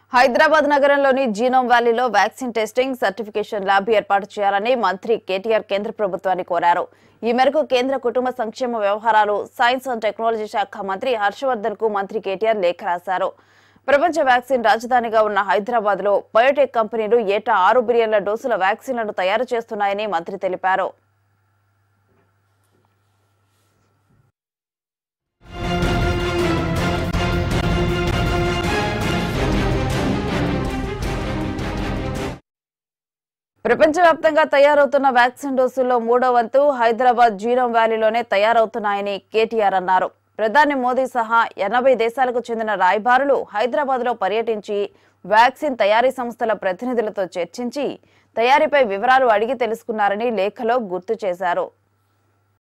హైదరాబాద్ నగరంలోని జీనోమ్ వ్యాలీలో vaccine testing certification lab ఏర్పాటు చేయాలని మంత్రి కేటీఆర్ కేంద్ర ప్రభుత్వాన్ని కోరారు ఈ మేరకు కేంద్ర కుటుంబ సంక్షేమ వ్యవహారాలు సైన్స్ అండ్ టెక్నాలజీ శాఖ మంత్రి హర్షవర్ధన్ కు మంత్రి కేటీఆర్ లేఖ రాశారు ప్రపంచ వ్యాక్సిన్ రాజధానిగా ఉన్న హైదరాబాద్ లో బయోటెక్ కంపెనీలు ఏటా ఆరు బిలియన్ల డోసుల వ్యాక్సిన్లను తయారు చేస్తున్నాయని మంత్రి తెలిపారు ప్రపంచవ్యాప్తంగా తయారవుతున్న వ్యాక్సిన్ డోసుల్లో మూడో వంతు హైదరాబాద్ జీనోమ్ వ్యాలీలోనే తయారవుతున్నాయని కేటీఆర్ అన్నారు ప్రధాని మోదీ సహా ఎనభై దేశాలకు చెందిన రాయబారులు హైదరాబాద్ లో పర్యటించి వ్యాక్సిన్ తయారీ సంస్థల ప్రతినిధులతో చర్చించి తయారీపై వివరాలు అడిగి తెలుసుకున్నారని లేఖలో గుర్తు చేశారు